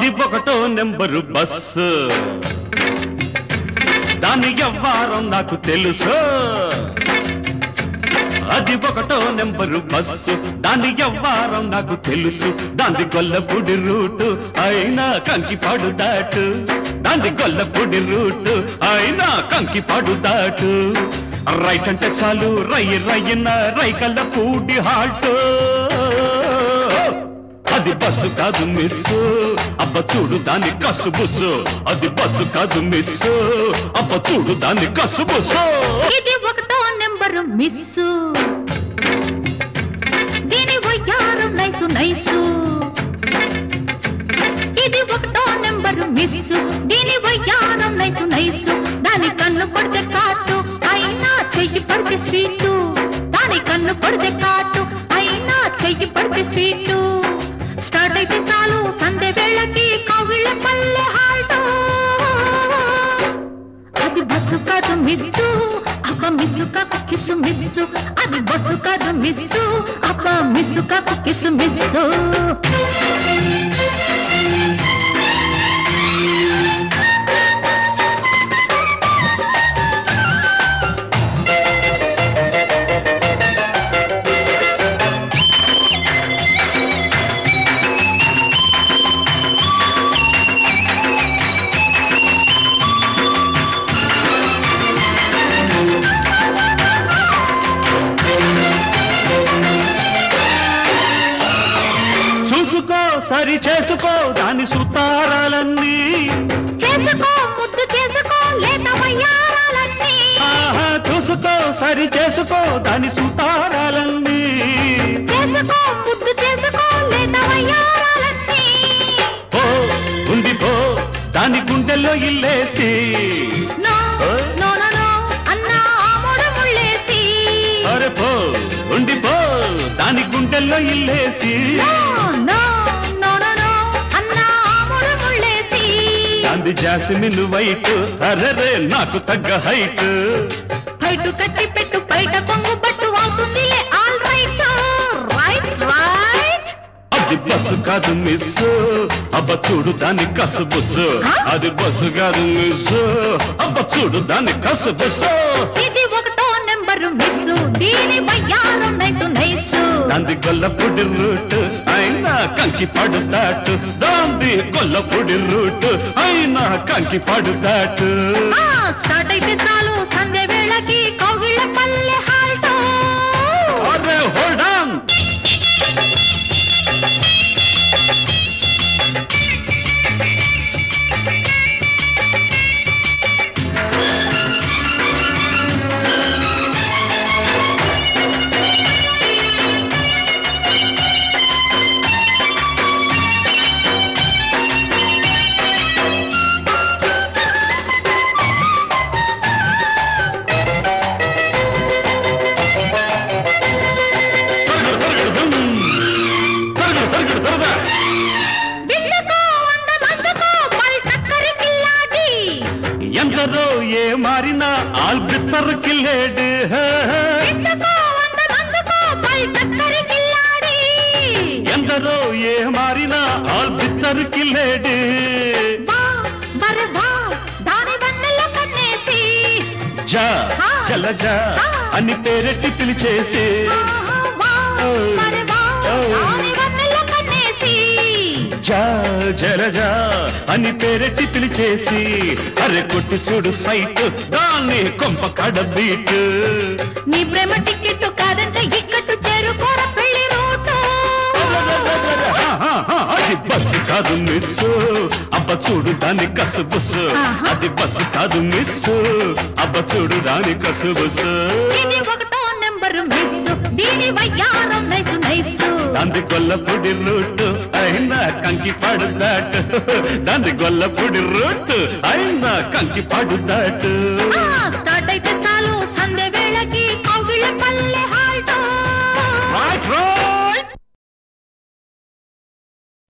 అది ఒకటో number bus దాని ఎవ్వారం నాకు తెలుసు అది ఒకటో నెంబరు బస్సు దాని ఎవ్వారం నాకు తెలుసు దాని గొల్లపూడి రూటు అయినా కంకిపాడు దాటు దాని గొల్లపూడి రూటు అయినా కంకిపాడు దాటు రైట్ అంటే చాలు రయ్యి రయ్యన రైకల్ల పూడి హాల్ట్ అది బస్సు కాదు మిస్సు అబ్బ చూడు దాని కసు బుస్సు అది బస్సు కాదు మిస్సు అబ్బ చూడు దాని కసు బుస్సు ఇది ఒకటో నెంబరు మిస్సు దీని వయ్యారు నైసు నైసు ఇది ఒకటో నెంబరు మిస్సు దీని వయ్యారం నైసు నైసు దాని కన్ను కొడితే కాటు అయినా చెయ్యి పడితే స్వీటు దాని కన్ను కొడితే కాటు అయినా చెయ్యి పడితే స్వీటు స్టార్ట్ అయితే చాలు సందే వేళకి కవిళ్ళ పల్లె హాల్టో అది బస్సు కాదు మిస్సు అబ్బ మిస్సు కాకు కిసు మిస్సు అది బస్సు కాదు మిస్సు అబ్బ మిస్సు కాకు కిసు మిస్సు చూసుకో సరి చేసుకో దాని సుతారాలన్నీ చేసుకో ముద్దు చేసుకో లేత వయ్యారాలన్నీ ఆహా చూసుకో సరి చేసుకో దాని సుతారాలన్నీ చేసుకో ముద్దు చేసుకో లేత వయ్యారాలన్నీ ఓ ఉంది పో దాని గుండెల్లో ఇల్లేసి నో నో నో నో అన్నా ఆమోడ ముళ్ళేసి అరే పో ఉండి పో దాని గుండెల్లో ఇల్లేసి no no no no no అన్నా ఆమోడ ముళ్ళేసి దాంది జాసిమిన్ వైట్ అరరే నాకు తగ్గ హైట్ బయట కట్టి పెట్టు బయట కొంగు పట్టు అవుతుందిలే ఆల్ రైట్ రైట్ రైట్ అది బస్సు కాదు మిస్ అబ్బ చూడు దాని కసు బుస్సు అది బస్సు కాదు మిస్ అబ్బ చూడు దాని కసు బుస్సు ఇది ఒకటో నెంబరు మిస్సు దీని వయ్యారం నైసు నైసు దాంది గొల్లపొడి రూట్ అయినా కంకి పడు దాటు దాంది గొల్లపొడి రూట్ అయినా కంకి పడు దాటు ఆ స్టార్ట్ అయితే చాలు సంధ్య వేళకి కౌగిళ్ళ పల్లె హాల్టో అరే హోల్డ్ ఆన్ బిడ్డకో వంద మందుకో పల్ టక్కరి కిల్లాడి ఎందరో ఏ మారినా ఆల్బిత్తరు కిల్లేడు బిడ్డకో వంద మందుకో పల్ టక్కరి కిల్లాడి ఎందరో ఏ మారినా ఆల్బిత్తరు కిల్లేడు వా బరే వా దాని వన్నెల కన్నేసి జా జలజ అని పేరెట్టి పిలిచేసి ఆహా, వా బరే వా దాని వన్నెల కన్నేసి జా జలజ అని పేరెట్టి పిలిచేసి అరే కొట్టి చూడు సైట్ దాన్ని కొంప కడ బీట్ నీ ప్రేమ టికెట్ కాదంటే ఇక్కట్టు చేరుకోర పెళ్లి రూటు అది బస్సు కాదు మిస్ అబ్బ చూడు దాని కసు బుస్సు ఆహా. అది బస్సు కాదు మిస్ అబ్బ చూడు దాని కసు బుస్సు ఇది ఒకటో నెంబరు మిస్సు దీని వయ్యారం నైసు నైసు దాంది గొల్లపొడి రూట్ అయినా కంకి పడుదాటు దాంది గొల్లపొడి రూట్ అయినా కంకి పడుదాటు ఆ, స్టార్ట్ అయితే చాలు సంధ్య